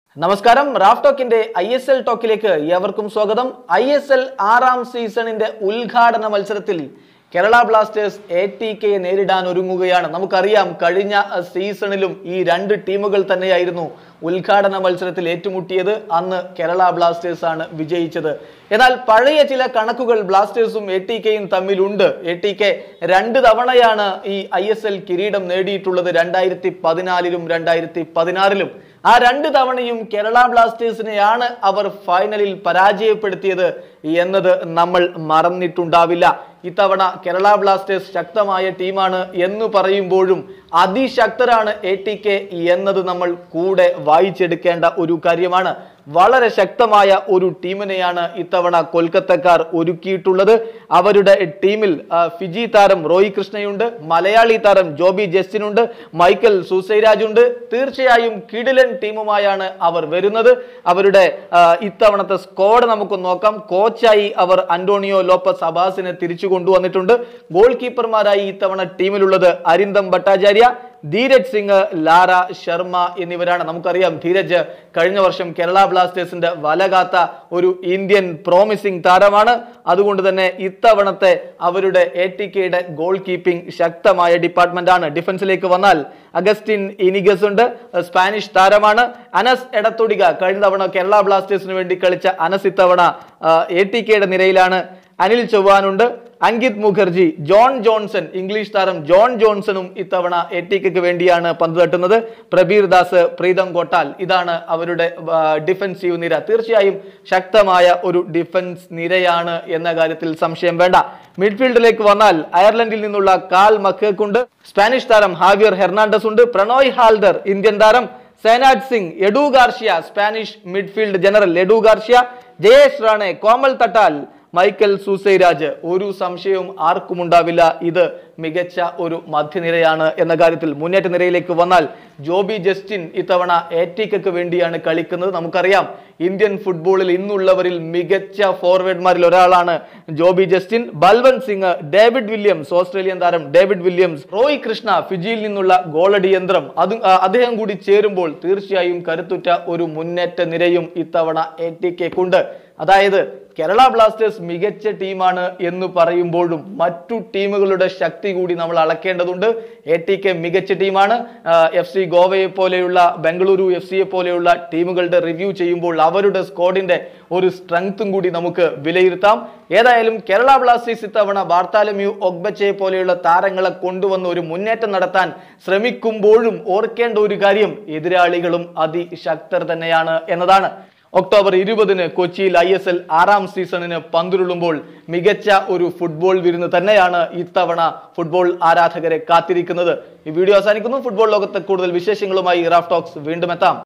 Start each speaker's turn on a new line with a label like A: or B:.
A: നമസ്കാരം റാഫ് ടോക്കിന്റെ I S L ടോക്കിലേക്ക് ഏവർക്കും സ്വാഗതം ഐ എസ് എൽ ആറാം സീസണിന്റെ ഉദ്ഘാടന മത്സരത്തിൽ കേരള ബ്ലാസ്റ്റേഴ്സ് എ ടി കെയെ നേരിടാൻ ഒരുങ്ങുകയാണ് നമുക്കറിയാം കഴിഞ്ഞ അഹ്, സീസണിലും ഈ രണ്ട് ടീമുകൾ തന്നെയായിരുന്നു ഉദ്ഘാടന മത്സരത്തിൽ ഏറ്റുമുട്ടിയത് അന്ന് കേരള ബ്ലാസ്റ്റേഴ്സ് ആണ് വിജയിച്ചത് എന്നാൽ പഴയ ചില കണക്കുകൾ ബ്ലാസ്റ്റേഴ്സും എ ടി കെയും തമ്മിലുണ്ട് എ ടി കെ രണ്ട് തവണയാണ് ഈ ഐ എസ് എൽ കിരീടം നേടിയിട്ടുള്ളത് രണ്ടായിരത്തി പതിനാലിലും രണ്ടായിരത്തി പതിനാറിലും ആ രണ്ട് തവണയും കേരള ബ്ലാസ്റ്റേഴ്സിനെയാണ് അവർ ഫൈനലിൽ പരാജയപ്പെടുത്തിയത് എന്നത് നമ്മൾ മറന്നിട്ടുണ്ടാവില്ല ഇത്തവണ കേരള ബ്ലാസ്റ്റേഴ്സ് ശക്തമായ ടീമാണ് എന്ന് പറയുമ്പോഴും അതിശക്തരാണ് എ ടി കെ എന്നത് നമ്മൾ കൂടെ വായിച്ചെടുക്കേണ്ട ഒരു കാര്യമാണ് വളരെ ശക്തമായ ഒരു ടീമിനെയാണ് ഇത്തവണ കൊൽക്കത്തക്കാർ ഒരുക്കിയിട്ടുള്ളത് അവരുടെ ടീമിൽ ആ, ഫിജി താരം റോയി കൃഷ്ണയുണ്ട് മലയാളി താരം ജോബി ജസ്റ്റിനുണ്ട് മൈക്കൽ സൂസൈരാജ് ഉണ്ട് തീർച്ചയായും കിടിലൻ ടീമുമായാണ് അവർ വരുന്നത് അവരുടെ ആ, ഇത്തവണത്തെ സ്ക്വാഡ് നമുക്ക് നോക്കാം കോച്ചായി അവർ അന്റോണിയോ ലോപ്പസ് അബാസിനെ തിരിച്ചു കൊണ്ടുവന്നിട്ടുണ്ട് ഗോൾ കീപ്പർമാരായി ഇത്തവണ ടീമിലുള്ളത് അരിന്ദം ഭട്ടാചാര്യ ധീരജ് സിംഗ് ലാര ശർമ്മ എന്നിവരാണ് നമുക്കറിയാം ധീരജ് കഴിഞ്ഞ വർഷം കേരള ബ്ലാസ്റ്റേഴ്സിന്റെ വലകാത്ത ഒരു ഇന്ത്യൻ പ്രോമിസിംഗ് താരമാണ് അതുകൊണ്ട് തന്നെ ഇത്തവണത്തെ അവരുടെ എ ടി കെയുടെ ഗോൾ കീപ്പിംഗ് ശക്തമായ ഡിപ്പാർട്ട്മെന്റ് ആണ് ഡിഫൻസിലേക്ക് വന്നാൽ അഗസ്റ്റിൻ ഇനിഗസ് ഉണ്ട് സ്പാനിഷ് താരമാണ് അനസ് എടത്തൊടിക കഴിഞ്ഞ തവണ കേരള ബ്ലാസ്റ്റേഴ്സിന് വേണ്ടി കളിച്ച അനസ് ഇത്തവണ എ ടി കെയുടെ നിരയിലാണ് അനിൽ ചൗഹാനുണ്ട് Ankit Mukherjee John Johnson English താരം ജോൺ ജോൺസണും ഇത്തവണ എ ടി കെക്ക് വേണ്ടിയാണ് പന്ത് തട്ടുന്നത് പ്രബീർ ദാസ് പ്രീതം കോട്ടാൽ ഇതാണ് അവരുടെ ആ, ഡിഫൻസീവ് നിര തീർച്ചയായും ശക്തമായ ഒരു ഡിഫൻസ് നിരയാണ് എന്ന കാര്യത്തിൽ സംശയം വേണ്ട മിഡ്ഫീൽഡിലേക്ക് വന്നാൽ അയർലൻഡിൽ നിന്നുള്ള കാൽ മക്കേക്കുണ്ട് സ്പാനിഷ് താരം ഹാവിയർ ഹെർണാണ്ടസ് ഉണ്ട് പ്രണോയ് ഹാൽഡർ ഇന്ത്യൻ താരം Sehnaj Singh Edu Garcia Spanish midfield general Edu Garcia Jayesh Rane Komal Thatal Michael Soosairaj ഒരു സംശയവും ആർക്കും ഉണ്ടാവില്ല ഇത് മികച്ച ഒരു മധ്യനിരയാണ് എന്ന കാര്യത്തിൽ മുന്നേറ്റ നിരയിലേക്ക് വന്നാൽ ജോബി ജസ്റ്റിൻ ഇത്തവണ എറ്റിക്കക്ക് വേണ്ടിയാണ് കളിക്കുന്നത് നമുക്കറിയാം ഇന്ത്യൻ ഫുട്ബോളിൽ ഇന്നുള്ളവരിൽ മികച്ച ഫോർവേഡ്മാരിൽ ഒരാളാണ് Jobby Justin Balwant Singh David Williams Australian താരം ഡേവിഡ് വില്യംസ് റോയ് കൃഷ്ണ ഫിജിയിൽ നിന്നുള്ള ഗോളടി യന്ത്രം അത് ആ, അദ്ദേഹം കൂടി ചേരുമ്പോൾ തീർച്ചയായും കരുത്തുറ്റ ഒരു മുന്നേറ്റ നിരയും ഇത്തവണ എ ടി കെക്കുണ്ട് അതായത് കേരള ബ്ലാസ്റ്റേഴ്സ് മികച്ച ടീമാണ് എന്ന് പറയുമ്പോഴും മറ്റു ടീമുകളുടെ ശക്തി കൂടി നമ്മൾ അളക്കേണ്ടതുണ്ട് എ ടി കെ മികച്ച ടീമാണ് എഫ് സി ഗോവയെ പോലെയുള്ള ബംഗളൂരു എഫ് സിയെ പോലെയുള്ള ടീമുകളുടെ റിവ്യൂ ചെയ്യുമ്പോൾ അവരുടെ സ്ക്വാഡിന്റെ ഒരു സ്ട്രെങ്ത്തും കൂടി നമുക്ക് വിലയിരുത്താം ഏതായാലും കേരള ബ്ലാസ്റ്റേഴ്സ് ഇത്തവണ ബാർത്താലമ്യു ഒഗ്ബച്ചയെ പോലെയുള്ള താരങ്ങളെ കൊണ്ടുവന്ന് ഒരു മുന്നേറ്റം നടത്താൻ ശ്രമിക്കുമ്പോഴും ഓർക്കേണ്ട ഒരു കാര്യം എതിരാളികളും അതിശക്തർ തന്നെയാണ് എന്നതാണ് ഒക്ടോബർ ഇരുപതിന് കൊച്ചിയിൽ ഐ എസ് എൽ ആറാം സീസണിന് പന്തുരുളുമ്പോൾ മികച്ച ഒരു ഫുട്ബോൾ വിരുന്ന് തന്നെയാണ് ഇത്തവണ ഫുട്ബോൾ ആരാധകരെ കാത്തിരിക്കുന്നത് ഈ വീഡിയോ അവസാനിക്കുന്നു ഫുട്ബോൾ ലോകത്തെ കൂടുതൽ വിശേഷങ്ങളുമായി റാഫ് ടോക്സ് വീണ്ടും എത്താം